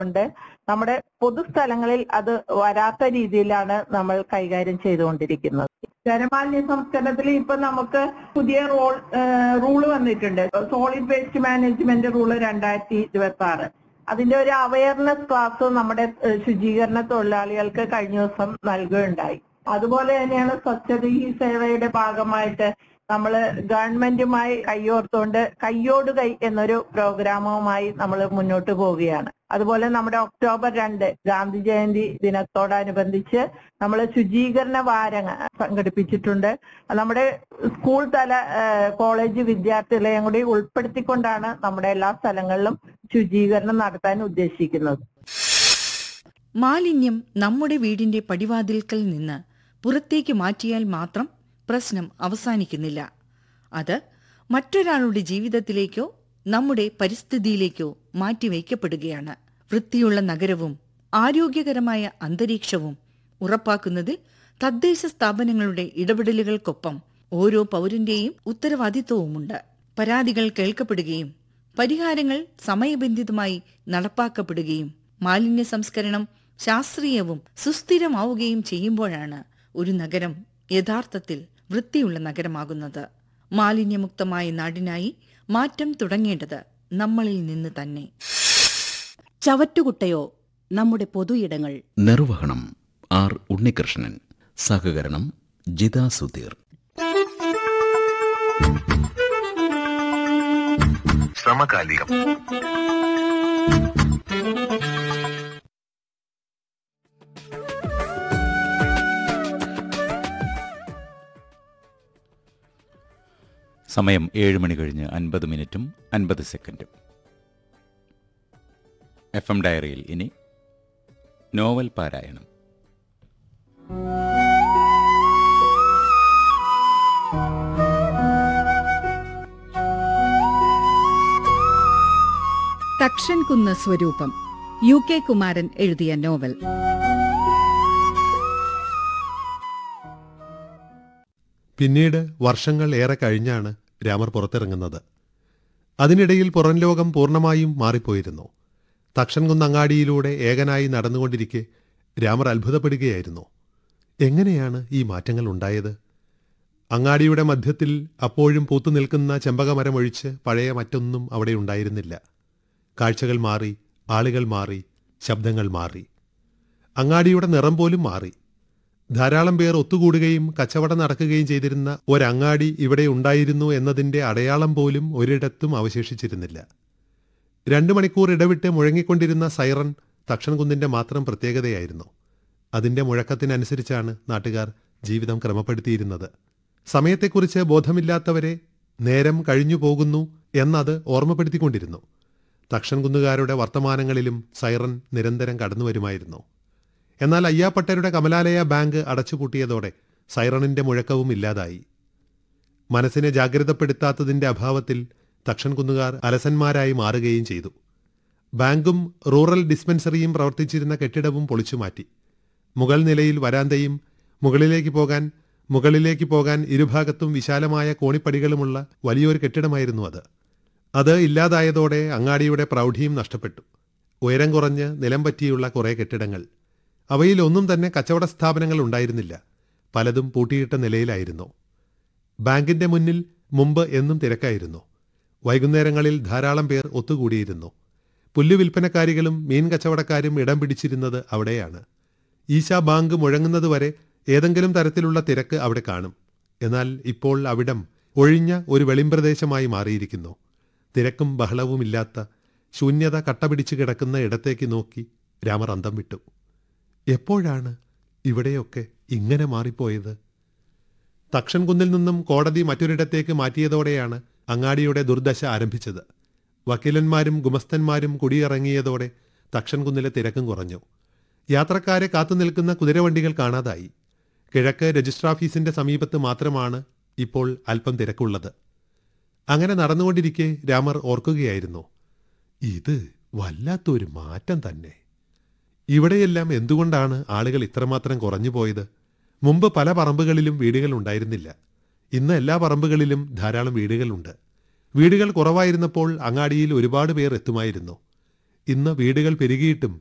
ഉണ്ട് നമ്മുടെ പൊതുസ്ഥലങ്ങളിൽ അത് വരാത്ത രീതിയിലാണ് നമ്മൾ കൈകാര്യം ചെയ്തുകൊണ്ടിരിക്കുന്നത് ഖരമാലിന്യ സംസ്കരണത്തിൽ ഇപ്പൊ നമുക്ക് പുതിയ റോൾ റൂള് വന്നിട്ടുണ്ട് സോളിഡ് വേസ്റ്റ് മാനേജ്മെന്റ് റൂള് രണ്ടായിരത്തി ഇരുപത്തി ആറ് അതിന്റെ ഒരു അവയർനെസ് ക്ലാസ് നമ്മുടെ ഏഹ്, ശുചീകരണ തൊഴിലാളികൾക്ക് കഴിഞ്ഞ ദിവസം നൽകുകയുണ്ടായി അതുപോലെ തന്നെയാണ് സ്വച്ഛത ഈ സേവയുടെ ഭാഗമായിട്ട് നമ്മൾ ഗവൺമെന്റുമായി കൈയോർത്തുകൊണ്ട് കയ്യോട് കൈ എന്നൊരു പ്രോഗ്രാമുമായി നമ്മൾ മുന്നോട്ട് പോവുകയാണ് അതുപോലെ നമ്മുടെ ഒക്ടോബർ രണ്ട് ഗാന്ധി ജയന്തി ദിനത്തോടനുബന്ധിച്ച് നമ്മൾ ശുചീകരണ വാരങ്ങൾ സംഘടിപ്പിച്ചിട്ടുണ്ട് നമ്മുടെ സ്കൂൾ തല ഏഹ്, കോളേജ് വിദ്യാർത്ഥികളെയും കൂടി ഉൾപ്പെടുത്തിക്കൊണ്ടാണ് നമ്മുടെ എല്ലാ സ്ഥലങ്ങളിലും ശുചീകരണം നടത്താൻ ഉദ്ദേശിക്കുന്നത് മാലിന്യം നമ്മുടെ വീടിന്റെ പടിവാതിൽക്കൽ നിന്ന് പുറത്തേക്ക് മാറ്റിയാൽ മാത്രം പ്രശ്നം അവസാനിക്കുന്നില്ല അത് മറ്റൊരാളുടെ ജീവിതത്തിലേക്കോ നമ്മുടെ പരിസ്ഥിതിയിലേക്കോ മാറ്റിവയ്ക്കപ്പെടുകയാണ് വൃത്തിയുള്ള നഗരവും ആരോഗ്യകരമായ അന്തരീക്ഷവും ഉറപ്പാക്കുന്നതിൽ തദ്ദേശ സ്ഥാപനങ്ങളുടെ ഇടപെടലുകൾക്കൊപ്പം ഓരോ പൗരന്റെയും ഉത്തരവാദിത്വവുമുണ്ട് പരാതികൾ കേൾക്കപ്പെടുകയും പരിഹാരങ്ങൾ സമയബന്ധിതമായി നടപ്പാക്കപ്പെടുകയും മാലിന്യ സംസ്കരണം ശാസ്ത്രീയവും സുസ്ഥിരമാവുകയും ചെയ്യുമ്പോഴാണ് ഒരു നഗരം യഥാർത്ഥത്തിൽ വൃത്തിയുള്ള നഗരമാകുന്നത് മാലിന്യമുക്തമായ നാടിനായി മാറ്റം തുടങ്ങേണ്ടത് നമ്മളിൽ നിന്ന് തന്നെ ചവറ്റുകുട്ടയോ നമ്മുടെ പൊതു ഇടങ്ങൾ നിർവഹണം ആർ ഉണ്ണികൃഷ്ണൻ സഹകരണം ജിതാ സുധീർ സമകാലികം സമയം ഏഴ് മണി കഴിഞ്ഞ് അൻപത് മിനിറ്റും അൻപത് സെക്കൻഡും എഫ് എം ഡയറിയിൽ ഇനി നോവൽ പാരായണം തക്ഷൻകുന്ന് സ്വരൂപം യു കെ കുമാരൻ എഴുതിയ നോവൽ പിന്നീട് വർഷങ്ങൾ ഏറെ കഴിഞ്ഞാണ് രാമർ പുറത്തിറങ്ങുന്നത് അതിനിടയിൽ പുറം ലോകം പൂർണ്ണമായും മാറിപ്പോയിരുന്നു തക്ഷൻകുന്ന് അങ്ങാടിയിലൂടെ ഏകനായി നടന്നുകൊണ്ടിരിക്കെ രാമർ അത്ഭുതപ്പെടുകയായിരുന്നു എങ്ങനെയാണ് ഈ മാറ്റങ്ങൾ ഉണ്ടായത് അങ്ങാടിയുടെ മധ്യത്തിൽ അപ്പോഴും പൂത്തു നിൽക്കുന്ന ചെമ്പകമരമൊഴിച്ച് പഴയ മറ്റൊന്നും അവിടെ ഉണ്ടായിരുന്നില്ല കാഴ്ചകൾ മാറി ആളുകൾ മാറി ശബ്ദങ്ങൾ മാറി അങ്ങാടിയുടെ നിറം പോലും മാറി ധാരാളം പേർ ഒത്തുകൂടുകയും കച്ചവടം നടക്കുകയും ചെയ്തിരുന്ന ഒരങ്ങാടി ഇവിടെ ഉണ്ടായിരുന്നു എന്നതിന്റെ അടയാളം പോലും ഒരിടത്തും അവശേഷിച്ചിരുന്നില്ല രണ്ടു മണിക്കൂർ ഇടവിട്ട് മുഴങ്ങിക്കൊണ്ടിരുന്ന സൈറൺ തക്ഷൻകുന്നിന്റെ മാത്രം പ്രത്യേകതയായിരുന്നു അതിന്റെ മുഴക്കത്തിനനുസരിച്ചാണ് നാട്ടുകാർ ജീവിതം ക്രമപ്പെടുത്തിയിരുന്നത് സമയത്തെക്കുറിച്ച് ബോധമില്ലാത്തവരെ നേരം കഴിഞ്ഞു പോകുന്നു എന്നത് ഓർമ്മപ്പെടുത്തിക്കൊണ്ടിരുന്നു തക്ഷൻകുന്നുകാരുടെ വർത്തമാനങ്ങളിലും സൈറൺ നിരന്തരം കടന്നുവരുമായിരുന്നു എന്നാൽ അയ്യാപ്പട്ടരുടെ കമലാലയ ബാങ്ക് അടച്ചുപൂട്ടിയതോടെ സൈറണിന്റെ മുഴക്കവും ഇല്ലാതായി മനസ്സിനെ ജാഗ്രതപ്പെടുത്താത്തതിന്റെ അഭാവത്തിൽ തക്ഷൻകുന്നുകാർ അലസന്മാരായി മാറുകയും ചെയ്തു ബാങ്കും റൂറൽ ഡിസ്പെൻസറിയും പ്രവർത്തിച്ചിരുന്ന കെട്ടിടവും പൊളിച്ചുമാറ്റി മുകൾ നിലയിൽ വരാന്തയും മുകളിലേക്ക് പോകാൻ മുകളിലേക്ക് പോകാൻ ഇരുഭാഗത്തും വിശാലമായ കോണിപ്പടികളുമുള്ള വലിയൊരു കെട്ടിടമായിരുന്നു അത് അത് ഇല്ലാതായതോടെ അങ്ങാടിയുടെ പ്രൗഢിയും നഷ്ടപ്പെട്ടു ഉയരം കുറഞ്ഞ് നിലം പറ്റിയുള്ള കുറേ കെട്ടിടങ്ങൾ അവയിൽ ഒന്നും തന്നെ കച്ചവട സ്ഥാപനങ്ങൾ ഉണ്ടായിരുന്നില്ല പലതും പൂട്ടിയിട്ട നിലയിലായിരുന്നു ബാങ്കിന്റെ മുന്നിൽ മുമ്പ് എന്നും തിരക്കായിരുന്നു വൈകുന്നേരങ്ങളിൽ ധാരാളം പേർ ഒത്തുകൂടിയിരുന്നു പുല്ലു വിൽപ്പനക്കാരികളും മീൻ കച്ചവടക്കാരും ഇടം പിടിച്ചിരുന്നത് അവിടെയാണ് ഈശാ ബാങ്ക് മുഴങ്ങുന്നതുവരെ ഏതെങ്കിലും തരത്തിലുള്ള തിരക്ക് അവിടെ കാണും എന്നാൽ ഇപ്പോൾ അവിടം ഒഴിഞ്ഞ ഒരു വെളിമ്പ്രദേശമായി മാറിയിരിക്കുന്നു തിരക്കും ബഹളവുമില്ലാത്ത ശൂന്യത കട്ടപിടിച്ചു കിടക്കുന്ന ഇടത്തേക്ക് നോക്കി രാമർ അന്തം വിട്ടു എപ്പോഴാണ് ഇവിടെയൊക്കെ ഇങ്ങനെ മാറിപ്പോയത് തക്ഷൻകുന്നിൽ നിന്നും കോടതി മറ്റൊരിടത്തേക്ക് മാറ്റിയതോടെയാണ് അങ്ങാടിയുടെ ദുർദശ ആരംഭിച്ചത് വക്കീലന്മാരും ഗുമസ്തന്മാരും കുടിയിറങ്ങിയതോടെ തക്ഷൻകുന്നിലെ തിരക്കും കുറഞ്ഞു യാത്രക്കാരെ കാത്തുനിൽക്കുന്ന കുതിരവണ്ടികൾ കാണാതായി കിഴക്ക് രജിസ്റ്റർ ഓഫീസിന്റെ സമീപത്ത് മാത്രമാണ് ഇപ്പോൾ അല്പം തിരക്കുള്ളത് അങ്ങനെ നടന്നുകൊണ്ടിരിക്കെ രാമർ ഓർക്കുകയായിരുന്നു ഇത് വല്ലാത്തൊരു മാറ്റം തന്നെ ഇവിടെയെല്ലാം എന്തുകൊണ്ടാണ് ആളുകൾ ഇത്രമാത്രം കുറഞ്ഞു പോയത് മുമ്പ് പല പറമ്പുകളിലും വീടുകൾ ഉണ്ടായിരുന്നില്ല ഇന്ന് എല്ലാ പറമ്പുകളിലും ധാരാളം വീടുകളുണ്ട് വീടുകൾ കുറവായിരുന്നപ്പോൾ അങ്ങാടിയിൽ ഒരുപാട് പേർ എത്തുമായിരുന്നു ഇന്ന് വീടുകൾ പെരുകിയിട്ടും